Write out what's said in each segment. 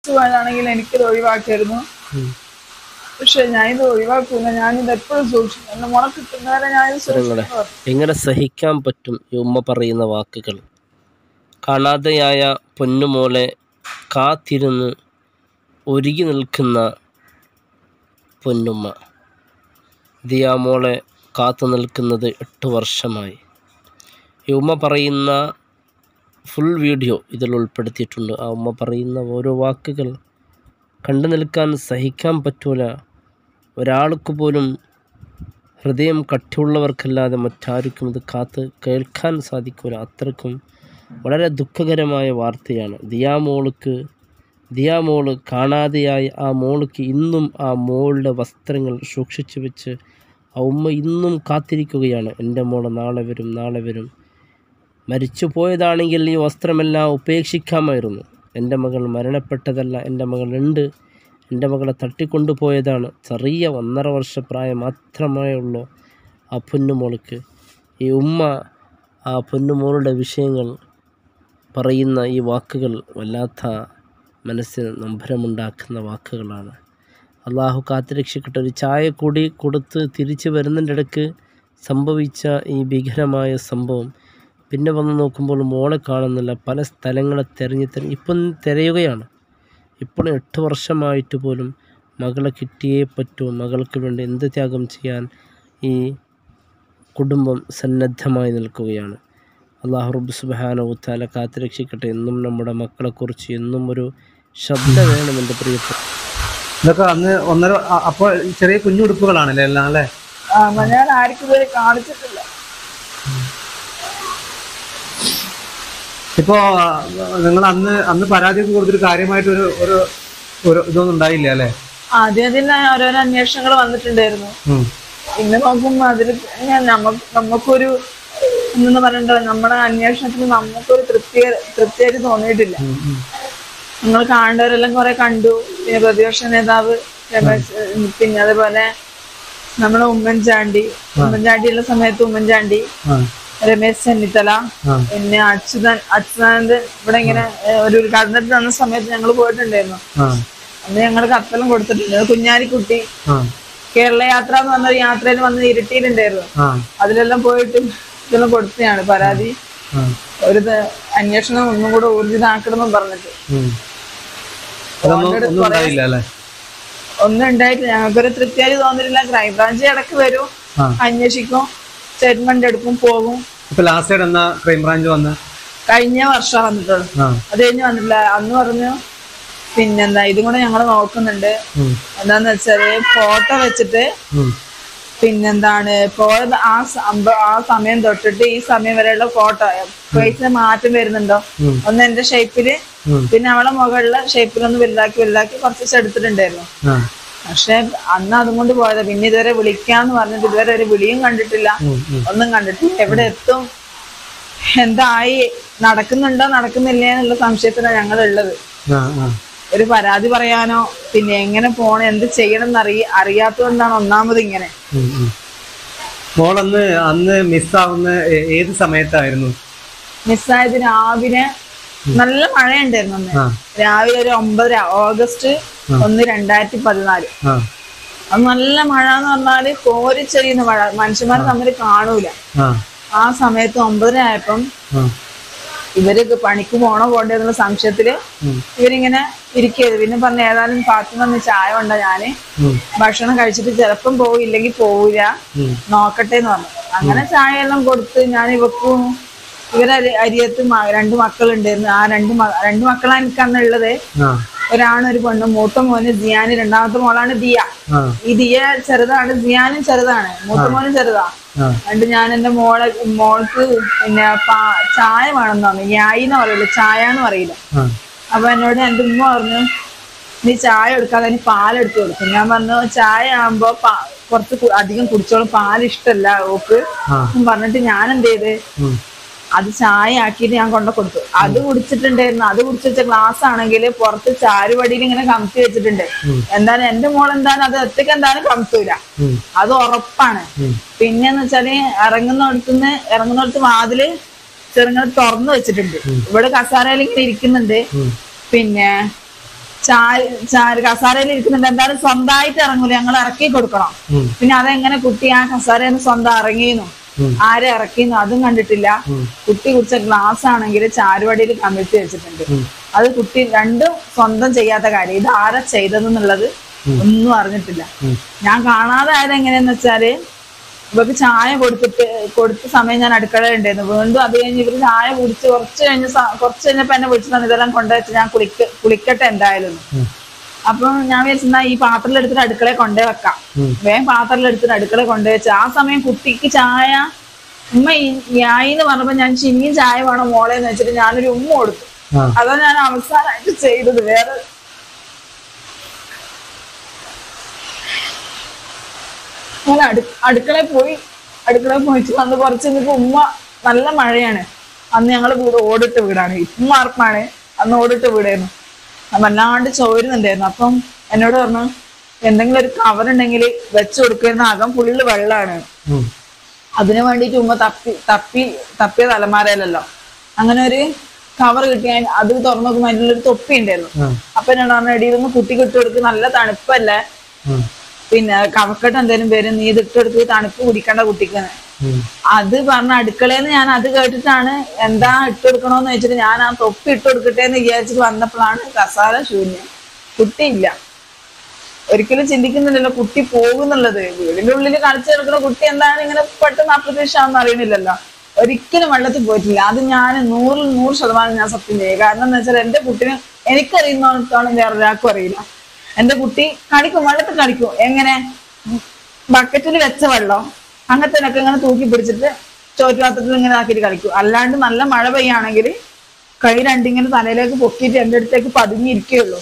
മരിച്ചു പോയതാണെങ്കിൽ എനിക്കിത് ഒഴിവാക്കിയിരുന്നു ഉം. പക്ഷെ ഞാനിത് ഒഴിവാക്കൂല ഞാനിത് എപ്പോഴും സൂക്ഷിക്കും എന്റെ മോളെ കിട്ടുന്നവരെ ഞാനിത് സൂക്ഷിക്കുന്നു എങ്ങനെ സഹിക്കാൻ പറ്റും ഈ ഉമ്മ പറയുന്ന വാക്കുകൾ കാണാതെയായ പൊന്നുമോളെ കാത്തിരുന്ന് ഒരുങ്ങി നിൽക്കുന്ന പൊന്നുമ്മ ദിയാമോളെ കാത്തു നിൽക്കുന്നത് എട്ട് വർഷമായി ഈ ഉമ്മ പറയുന്ന ഫുൾ വീഡിയോ ഇതിൽ ഉൾപ്പെടുത്തിയിട്ടുണ്ട് ആ ഉമ്മ പറയുന്ന ഓരോ വാക്കുകൾ കണ്ടു നിൽക്കാൻ സഹിക്കാൻ പറ്റൂല ഒരാൾക്ക് പോലും ഹൃദയം കട്ടിയുള്ളവർക്കല്ലാതെ മറ്റാർക്കും ഇത് കാത്ത് കേൾക്കാൻ സാധിക്കില്ല അത്രക്കും വളരെ ദുഃഖകരമായ വാർത്തയാണ് ദിയാമോൾക്ക് ദിയാമോള് കാണാതെയായ ആ മോൾക്ക് ഇന്നും ആ മോളുടെ വസ്ത്രങ്ങൾ സൂക്ഷിച്ചു വെച്ച് ആ ഉമ്മ ഇന്നും കാത്തിരിക്കുകയാണ് എൻ്റെ മോള് നാളെ വരും നാളെ വരും മരിച്ചു പോയതാണെങ്കിൽ ഈ വസ്ത്രമെല്ലാം ഉപേക്ഷിക്കാമായിരുന്നു എൻ്റെ മകൾ മരണപ്പെട്ടതല്ല എൻ്റെ മകൾ ഉണ്ട് എൻ്റെ മകളെ തട്ടിക്കൊണ്ടുപോയതാണ് ചെറിയ ഒന്നര വർഷ പ്രായം മാത്രമേ ഉള്ളൂ ആ പൊന്നുമോൾക്ക് ഈ ഉമ്മ ആ പൊന്നുമോളുടെ വിഷയങ്ങൾ പറയുന്ന ഈ വാക്കുകൾ വല്ലാത്ത മനസ്സിന് നൊമ്പരമുണ്ടാക്കുന്ന വാക്കുകളാണ് അള്ളാഹു കാത്തുരക്ഷിക്കട്ടെ ഒരു ചായ കൂടി കൊടുത്ത് തിരിച്ചു വരുന്നതിൻ്റെ ഇടയ്ക്ക് സംഭവിച്ച ഈ ഭീകരമായ സംഭവം പിന്നെ വന്ന് നോക്കുമ്പോൾ മോളെ കാണുന്നില്ല പല സ്ഥലങ്ങളെ തിരഞ്ഞ് തിരഞ്ഞ് ഇപ്പം തിരയുകയാണ് ഇപ്പോൾ എട്ട് വർഷമായിട്ട് പോലും മകളെ കിട്ടിയേ പറ്റൂ മകൾക്ക് വേണ്ടി എന്ത് ത്യാഗം ചെയ്യാൻ ഈ കുടുംബം സന്നദ്ധമായി നിൽക്കുകയാണ് അള്ളാഹു റബ്ബ് സുബാനവുത്താല കാത്തുരക്ഷിക്കട്ടെ എന്നും നമ്മുടെ മക്കളെക്കുറിച്ച് എന്നും ഒരു ശ്രദ്ധ വേണം എൻ്റെ പ്രിയപ്പെട്ട ഇതൊക്കെ അന്ന് ഒന്നര അ- അപ്പോൾ ചെറിയ കുഞ്ഞുടുപ്പുകളാണല്ലേ എല്ലാം അല്ലേ ആ, ഞാൻ ആർക്കും ഇതുവരെ കാണിച്ചിട്ടില്ല ഇപ്പോ നിങ്ങൾ അന്ന് അന്ന് പരാതിയൊക്കെ കൊടുത്തിട്ട് കാര്യമായിട്ട് ഒരു ഒരു ഒരു ഇതൊന്നും ഉണ്ടായില്ല അല്ലേ ആദ്യം തന്നെ ഓരോരോ അന്വേഷണങ്ങൾ വന്നിട്ടുണ്ടായിരുന്നു ഉം. പിന്നെ നോക്കുമ്പോ അതിൽ ഞാൻ നമുക്ക് നമുക്കൊരു എന്ന് പറയണ്ട നമ്മുടെ അന്വേഷണത്തിന് നമുക്കൊരു തൃപ്തി തൃപ്തിയായിട്ട് തോന്നിയിട്ടില്ല ഉം, ഉം. നമ്മൾ കാണേണ്ടവരെല്ലാം കുറെ കണ്ടു പിന്നെ പ്രതിപക്ഷ നേതാവ് രമേശ് ഏഹ് പിന്നെ അതുപോലെ നമ്മുടെ ഉമ്മൻചാണ്ടി ഉമ്മൻചാണ്ടിയുള്ള സമയത്ത് ഉമ്മൻചാണ്ടി ആ, രമേശ് ചെന്നിത്തല ആ. പിന്നെ അച്യുതൻ അച്യുതാനന്ദൻ ഇവിടെ ഇങ്ങനെ ഏഹ് ഒരു ഉദ്ഘാടനത്തിന് തന്ന സമയത്ത് ഞങ്ങൾ പോയിട്ടുണ്ടായിരുന്നു ആ, അന്ന് ഞങ്ങൾ കത്തെല്ലാം കൊടുത്തിട്ടുണ്ട് കുഞ്ഞാലിക്കുട്ടി ആ, കേരള യാത്ര എന്ന് പറഞ്ഞ ഒരു യാത്രയിൽ വന്ന് ഇരുട്ടിയിട്ടുണ്ടായിരുന്നു ആ, അതിലെല്ലാം പോയിട്ട് ഇതെല്ലാം കൊടുത്തതാണ് പരാതി ആ, ഒരു ഇത് അന്വേഷണം ഒന്നും കൂടെ ഊർജിതാക്കണം എന്ന് പറഞ്ഞിട്ട് ഉം. അതൊന്നും ഒന്നും ഉണ്ടായില്ല അല്ലേ ഒന്നും ഉണ്ടായിട്ട് ഞങ്ങൾക്കൊരു തൃപ്തിയായി തോന്നിയില്ല ക്രൈംബ്രാഞ്ച് ഇടയ്ക്ക് വരും ആ. അന്വേഷിക്കും സ്റ്റേറ്റ്മെന്റ് എടുക്കും പോകും ഇപ്പൊ ലാസ്റ്റ് ആയിട്ട് എന്നാ ക്രൈംബ്രാഞ്ച് വന്ന് കഴിഞ്ഞ വർഷം വന്നിട്ടുള്ളൂ ആ അത് കഴിഞ്ഞ് വന്നിട്ടില്ല അന്ന് പറഞ്ഞു പിന്നെന്താ ഇതും കൂടെ ഞങ്ങൾ നോക്കുന്നുണ്ട് ഉം, എന്താന്ന് വെച്ചാല് ഫോട്ടോ വെച്ചിട്ട് ഉം, പിന്നെന്താണ് പോയത് ആ സംഭവം ആ സമയം തൊട്ടിട്ട് ഈ സമയം വരെയുള്ള ഫോട്ടോ ഫേസിന് മാറ്റം വരുന്നുണ്ടോ ഉം. ഒന്ന് എന്റെ ഷേപ്പില് ഉം. പിന്നെ അവളെ മുകളിലെ ഷേപ്പിലൊന്ന് വലുതാക്കി വലുതാക്കി കുറച്ച് ദിവസം എടുത്തിട്ടുണ്ടായിരുന്നു ആ, പക്ഷെ അന്ന് അതും കൊണ്ട് പോയതാ പിന്നെ ഇതുവരെ വിളിക്കാന്ന് പറഞ്ഞിട്ട് ഇതുവരെ ഒരു വിളിയും കണ്ടിട്ടില്ല ഉം, ഉം. ഒന്നും കണ്ടിട്ടില്ല എവിടെ എത്തും എന്തായി നടക്കുന്നുണ്ടോ നടക്കുന്നില്ലേ എന്നുള്ള സംശയത്തിലാണ് ഞങ്ങൾ ഉള്ളത് ആ, ആ. ഒരു പരാതി പറയാനോ പിന്നെ എങ്ങനെ പോണം എന്ത് ചെയ്യണം എന്ന് അറിയ അറിയാത്തതുകൊണ്ടാണ് ഒന്നാമത് ഇങ്ങനെ ഉം, ഉം. മോളന്ന് അന്ന് മിസ്സാവുന്ന ഏ- ഏത് സമയത്തായിരുന്നു മിസ്സായത് രാവിലെ നല്ല മഴയുണ്ടായിരുന്നു അന്ന് ആ രാവിലെ ഒരു ഒമ്പതര ഓഗസ്റ്റ് ഒന്ന് രണ്ടായിരത്തി പതിനാല് ആ അത് നല്ല മഴ എന്ന് പറഞ്ഞാല് കോരിച്ചെറിയുന്ന മഴ മനുഷ്യന്മാർ തമ്മിൽ കാണൂല ആ ആ സമയത്ത് ഒമ്പതര ആയപ്പം ആ ഇവർക്ക് പണിക്ക് പോണോ പോണ്ടേ എന്നുള്ള സംശയത്തില് ഉം. ഇവരിങ്ങനെ ഇരിക്കരുത് പിന്നെ പറഞ്ഞ ഏതായാലും ഫാത്തിമ വന്ന് ചായ കൊണ്ട ഞാന് ഉം, ഭക്ഷണം കഴിച്ചിട്ട് ചിലപ്പം പോകും ഇല്ലെങ്കിൽ പോവില്ല ഉം. നോക്കട്ടെ എന്ന് പറഞ്ഞു അങ്ങനെ ചായ എല്ലാം കൊടുത്ത് ഞാൻ ഇവക്കും ഇവരെ അരി- അരിയത്ത് മ- രണ്ട് മക്കളുണ്ടായിരുന്നു ആ രണ്ട് മ- രണ്ട് മക്കളാണ് എനിക്ക് അന്ന് ഉള്ളത് ആ ഒരാണ് ഒരു പെണ്ണും മൂത്ത മോന് സിയാന് രണ്ടാമത്തെ മോളാണ് ദിയ ആ ഈ ദിയ ചെറുതാണ് സിയാനും ചെറുതാണ് മൂത്ത മോനും ചെറുതാ ആ എന്നിട്ട് ഞാൻ എന്റെ മോളെ മോൾക്ക് പിന്നെ പാ- ചായ വേണമെന്ന് പറഞ്ഞു ഞായി എന്ന് പറയില്ല ചായ എന്ന് പറയില്ല ആ അപ്പൊ എന്നോട് എന്റെ ഉമ്മ പറഞ്ഞു നീ ചായ എടുക്കാതെ നീ പാലെടുത്ത് കൊടുക്കും ഞാൻ പറഞ്ഞു ചായ ആകുമ്പോ പാ- കുറച്ച് കു- അധികം കുടിച്ചോളും പാൽ ഇഷ്ടല്ല ഓക്ക് ആ. എന്ന് പറഞ്ഞിട്ട് ഞാൻ എന്ത് ചെയ്ത് ഉം, അത് ചായ ആക്കിയിട്ട് ഞാൻ കൊണ്ട കൊടുത്തു അത് കുടിച്ചിട്ടുണ്ടായിരുന്നു അത് കുടിച്ചു വെച്ച ഗ്ലാസ് ആണെങ്കിൽ പുറത്ത് ചാരുവടിയിൽ ഇങ്ങനെ കമത്തി വെച്ചിട്ടുണ്ട് എന്തായാലും എന്റെ മോൾ എന്തായാലും അത് ഒറ്റയ്ക്ക് എന്തായാലും കമത്തൂല ഉം, അത് ഉറപ്പാണ് ഉം. പിന്നെന്ന് വെച്ചാല് ഇറങ്ങുന്നിടത്തുനിന്ന് ഇറങ്ങുന്നിടത്ത് വാതില് ചെറുങ്ങനെ തുറന്നു വെച്ചിട്ടുണ്ട് ഇവിടെ കസാരയിൽ ഇങ്ങനെ ഇരിക്കുന്നുണ്ട് ഉം. പിന്നെ ചാര് ചാര് കസാരയിൽ ഇരിക്കുന്നുണ്ട് എന്തായാലും സ്വന്തമായിട്ട് ഇറങ്ങൂല ഞങ്ങൾ ഇറക്കി കൊടുക്കണം ഉം. പിന്നെ അതെങ്ങനെ കുട്ടി ആ കസാരയിൽ നിന്ന് സ്വന്തം ഇറങ്ങിയെന്നു ഉം. ആരെ ഇറക്കിയെന്നു അതും കണ്ടിട്ടില്ല ഉം. കുട്ടി കുടിച്ച ഗ്ലാസ് ആണെങ്കിൽ ചാരുവടിയിൽ കമിഴ്ത്തി വെച്ചിട്ടുണ്ട് ഉം. അത് കുട്ടി രണ്ടും സ്വന്തം ചെയ്യാത്ത കാര്യം ഇത് ആരാ ചെയ്തതെന്നുള്ളത് ഒന്നും അറിഞ്ഞിട്ടില്ല ഉം. ഞാൻ കാണാതെ ആയത് എങ്ങനെയാന്ന് വെച്ചാല് ഇവർക്ക് ചായ കൊടുത്തിട്ട് കൊടുത്ത സമയം ഞാൻ അടുക്കളയിൽ ഉണ്ടായിരുന്നു വീണ്ടും അത് കഴിഞ്ഞ് ഇവര് ചായ കുടിച്ച് കുറച്ച് കഴിഞ്ഞ് സ- കുറച്ച് കഴിഞ്ഞപ്പോ എന്നെ വിളിച്ചു തന്നെ ഇതെല്ലാം കൊണ്ടുവച്ച് ഞാൻ കുളിക്ക കുളിക്കട്ടെ എന്തായാലും ഉം. അപ്പം ഞാൻ വിചാരിച്ചാ ഈ പാത്രത്തിൽ എടുത്തിട്ട് അടുക്കളയിൽ കൊണ്ടേ വെക്കാം ഉം. വേഗം പാത്രത്തിൽ എടുത്തിട്ട് അടുക്കളയിൽ കൊണ്ടേ വെച്ച് ആ സമയം കുട്ടിക്ക് ചായ ഉമ്മ ഞായി എന്ന് പറഞ്ഞപ്പോ ഞാൻ ചിന്നിയും ചായ വേണം മോളെ എന്ന് വെച്ചിട്ട് ഞാനൊരു ഉമ്മ കൊടുത്തു ആ അതാ ഞാൻ അവസാനമായിട്ട് ചെയ്തത് വേറെ ഞാൻ അടു അടുക്കളയിൽ പോയി അടുക്കളയിൽ പോയിട്ട് വന്ന് കുറച്ച് നിന്നപ്പോ ഉമ്മ നല്ല മഴയാണ് അന്ന് ഞങ്ങൾ വീട് ഓടിട്ട വീടാണ് ഇപ്പം മാർപ്പാണ് അന്ന് ഓടിട്ട വീടായിരുന്നു ഞാൻ വല്ലാണ്ട് ചോരുന്നുണ്ടായിരുന്നു അപ്പം എന്നോട് പറഞ്ഞു എന്തെങ്കിലും ഒരു കവർ ഉണ്ടെങ്കിൽ വെച്ച് കൊടുക്കുന്ന അകം ഫുള്ള് വെള്ളമാണ് ഉം. അതിനു വേണ്ടിയിട്ട് ഉമ്മ തപ്പി തപ്പി തപ്പിയ തലമാരയിലല്ലോ അങ്ങനെ ഒരു കവർ കിട്ടിയാൽ അത് തുറന്നു നോക്കുമ്പോൾ അതിലൊരു തൊപ്പി ഉണ്ടായിരുന്നു ആ. അപ്പൊ എന്നോട് പറഞ്ഞു എടീ ഇതൊന്ന് കുട്ടിക്ക് ഇട്ട് കൊടുക്ക് നല്ല തണുപ്പല്ലേ ഉം. പിന്നെ കവക്കെട്ട് എന്തേലും വരും നീ ഇത് ഇട്ട് കൊടുത്ത് തണുപ്പ് കുടിക്കണ്ട കുട്ടിക്ക് ഉം. അത് പറഞ്ഞ അടുക്കളയിൽ നിന്ന് ഞാൻ അത് കേട്ടിട്ടാണ് എന്താ ഇട്ട് കൊടുക്കണോന്ന് വെച്ചിട്ട് ഞാൻ ആ തൊപ്പി ഇട്ട് കൊടുക്കട്ടെ എന്ന് വിചാരിച്ചിട്ട് വന്നപ്പോഴാണ് കസാല ശൂന്യം കുട്ടിയില്ല ഒരിക്കലും ചിന്തിക്കുന്നില്ലല്ലോ കുട്ടി പോകുന്നുള്ളത് വീടിന്റെ ഉള്ളിൽ കളിച്ചു കിടക്കുന്ന കുട്ടി എന്താണ് ഇങ്ങനെ പെട്ടെന്ന് അപ്രതീക്ഷയാണെന്ന് അറിയണില്ലല്ലോ ഒരിക്കലും വെള്ളത്തിൽ പോയിട്ടില്ല അത് ഞാൻ നൂറിൽ നൂറ് ശതമാനം ഞാൻ സത്യം ചെയ്യും കാരണം എന്താ വെച്ചാൽ എന്റെ കുട്ടിനെ എനിക്കറിയുന്നിടത്തോളം വേറൊരാൾക്കും അറിയില്ല എന്റെ കുട്ടി കളിക്കും വെള്ളത്തിൽ കളിക്കും എങ്ങനെ ബക്കറ്റിൽ വെച്ച വെള്ളം അങ്ങനത്തേനൊക്കെ ഇങ്ങനെ തൂക്കി പിടിച്ചിട്ട് ചോറ്റുപാത്രത്തിൽ ഇങ്ങനെ ആക്കിയിട്ട് കളിക്കും അല്ലാണ്ട് നല്ല മഴ പെയ്യാണെങ്കിൽ കൈ രണ്ടിങ്ങനെ തലയിലേക്ക് പൊക്കിയിട്ട് എൻ്റെ അടുത്തേക്ക് പതുങ്ങിയിരിക്കുകയുള്ളൂ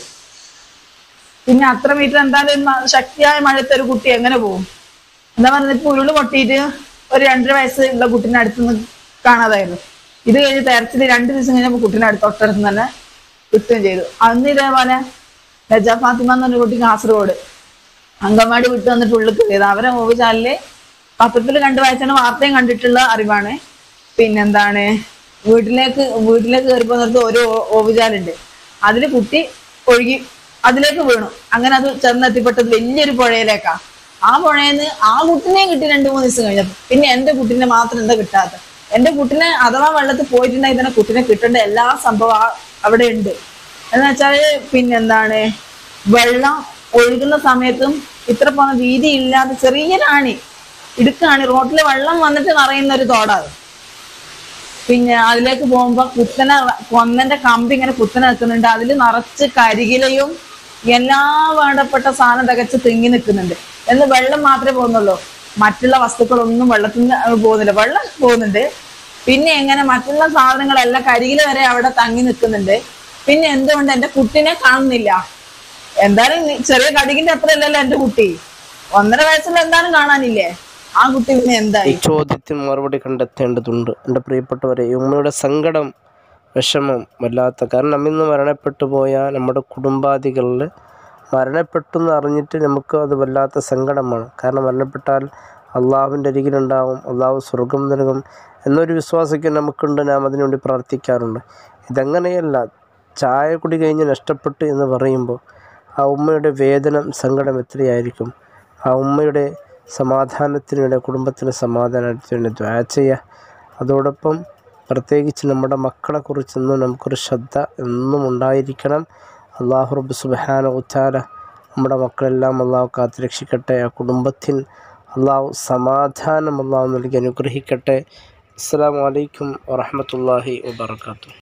പിന്നെ അത്ര മീറ്റർ എന്തായാലും മ- ശക്തിയായ മഴയത്ത് ഒരു കുട്ടി എങ്ങനെ പോകും എന്താ പറഞ്ഞത് ഇപ്പൊ ഉരുള് പൊട്ടിയിട്ട് ഒരു രണ്ടര വയസ്സുള്ള കുട്ടീനെ അടുത്ത് നിന്ന് കാണാതായിരുന്നു ഇത് കഴിഞ്ഞ് തെരച്ചിൽ രണ്ട് ദിവസം കഴിഞ്ഞപ്പോൾ കുട്ടീനെ അടുത്ത് തൊട്ടടുത്ത് തന്നെ കിട്ടുകയും ചെയ്തു അന്ന് ഇതേപോലെ ലജ ഫാത്തിമ എന്ന് പറഞ്ഞ കുട്ടി കാസർഗോഡ് അങ്കൻവാടി വിട്ട് വന്നിട്ട് ഉള്ളിൽ കയറിയത് അവരെ ഓവിചാലില് പത്രത്തിൽ കണ്ടു വായിച്ചാണ് വാർത്തയും കണ്ടിട്ടുള്ള അറിവാണ് പിന്നെന്താണ് വീട്ടിലേക്ക് വീട്ടിലേക്ക് കയറി പോകുന്നിടത്ത് ഒരു ഓ- ഓവുചാലുണ്ട് അതില് കുട്ടി ഒഴുകി അതിലേക്ക് വീണു അങ്ങനെ അത് ചെന്നെത്തിപ്പെട്ടത് വലിയൊരു പുഴയിലേക്കാ ആ പുഴയിന്ന് ആ കുട്ടിനെയും കിട്ടി രണ്ടു മൂന്ന് ദിവസം കഴിഞ്ഞപ്പോ പിന്നെ എന്റെ കുട്ടീനെ മാത്രം എന്താ കിട്ടാത്ത എന്റെ കുട്ടിനെ അഥവാ വെള്ളത്തിൽ പോയിട്ടുണ്ടെങ്കിൽ തന്നെ കുട്ടിനെ കിട്ടേണ്ട എല്ലാ സംഭവം ആ- അവിടെ ഉണ്ട് എന്ന് വെച്ചാല് പിന്നെന്താണ് വെള്ളം ഒഴുകുന്ന സമയത്തും ഇത്ര പോന്ന വീതി ഇല്ലാതെ ചെറിയൊരാണി ഇടുക്കാണ് റോട്ടില് വെള്ളം വന്നിട്ട് നിറയുന്ന ഒരു തോടാത് പിന്നെ അതിലേക്ക് പോകുമ്പോ കുത്തന കൊന്നന്റെ കമ്പി ഇങ്ങനെ കുത്തന നിൽക്കുന്നുണ്ട് അതിൽ നിറച്ച് കരികിലയും എല്ലാ വേണ്ടപ്പെട്ട സാധനം തികച്ച് തിങ്ങി നിൽക്കുന്നുണ്ട് എന്ന് വെള്ളം മാത്രമേ പോകുന്നുള്ളൂ മറ്റുള്ള വസ്തുക്കളൊന്നും വെള്ളത്തിൽ നിന്ന് പോകുന്നില്ല വെള്ളം പോകുന്നുണ്ട് പിന്നെ എങ്ങനെ മറ്റുള്ള സാധനങ്ങളെല്ലാം കരികില വരെ അവിടെ തങ്ങി നിൽക്കുന്നുണ്ട് പിന്നെ എന്തുകൊണ്ട് എന്റെ കുട്ടിനെ കാണുന്നില്ല എന്തായാലും നി- ചെറിയ കടികിന്റെ അത്ര അല്ലല്ലോ എന്റെ കുട്ടി ഒന്നര വയസ്സിൽ എന്തായാലും കാണാനില്ലേ ആ കുട്ടി പിന്നെ ഈ എന്തായി ചോദ്യത്തിന് മറുപടി കണ്ടെത്തേണ്ടതുണ്ട് എൻ്റെ പ്രിയപ്പെട്ടവരെ ഈ ഉമ്മയുടെ സങ്കടം വിഷമം വല്ലാത്ത കാരണം ഇന്ന് മരണപ്പെട്ടു പോയ നമ്മുടെ കുടുംബാദികളിൽ മരണപ്പെട്ടു എന്ന് അറിഞ്ഞിട്ട് നമുക്ക് അത് വല്ലാത്ത സങ്കടമാണ് കാരണം മരണപ്പെട്ടാൽ അള്ളാഹുവിൻ്റെ അരികിലുണ്ടാവും അള്ളാഹു സ്വർഗം നൽകും എന്നൊരു വിശ്വാസമൊക്കെ നമുക്കുണ്ട് നാം അതിനുവേണ്ടി പ്രാർത്ഥിക്കാറുണ്ട് ഇതങ്ങനെയല്ല ചായ കുടി കഴിഞ്ഞ് നഷ്ടപ്പെട്ടു എന്ന് പറയുമ്പോൾ ആ ഉമ്മയുടെ വേദന സങ്കടം എത്രയായിരിക്കും ആ ഉമ്മയുടെ സമാധാനത്തിന് വേണ്ടി കുടുംബത്തിന് സമാധാനത്തിന് വേണ്ടി ദ്വാ ചെയ്യുക അതോടൊപ്പം പ്രത്യേകിച്ച് നമ്മുടെ മക്കളെക്കുറിച്ചൊന്നും നമുക്കൊരു ശ്രദ്ധ എന്നും ഉണ്ടായിരിക്കണം അള്ളാഹു റബ്ബ് സുബാന ഉത്താല നമ്മുടെ മക്കളെല്ലാം അള്ളാഹു കാത്തുരക്ഷിക്കട്ടെ ആ കുടുംബത്തിൽ അള്ളാഹു സമാധാനം അള്ളാഹു നൽകി അനുഗ്രഹിക്കട്ടെ അസ്സാം വലൈക്കും വാഹമത്തല്ലാഹി വാബർക്കാത്തു